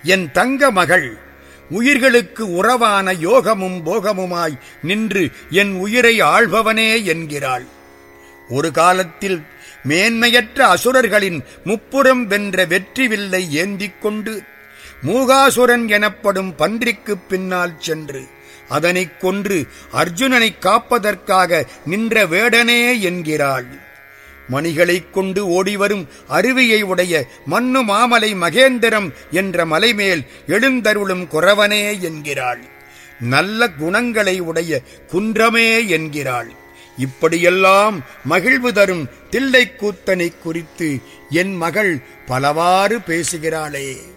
என் தங்க மகள் உயிர்களுக்கு உறவான யோகமும் போகமுமாய் நின்று என் உயிரை ஆள்பவனே என்கிறாள் ஒரு காலத்தில் மேன்மையற்ற அசுரர்களின் முப்புறம் வென்ற வெற்றி வில்லை ஏந்திக் கொண்டு மூகாசுரன் எனப்படும் பன்றிக்குப் பின்னால் சென்று அதனைக் கொன்று அர்ஜுனனைக் காப்பதற்காக நின்ற வேடனே என்கிறாள் மணிகளைக் கொண்டு ஓடிவரும் அருவியை உடைய மண்ணு மாமலை மகேந்திரம் என்ற மலைமேல் எழுந்தருளும் குறவனே என்கிறாள் நல்ல குணங்களை உடைய குன்றமே என்கிறாள் இப்படியெல்லாம் மகிழ்வு தரும் தில்லைக்கூத்தனை குறித்து என் மகள் பலவாறு பேசுகிறாளே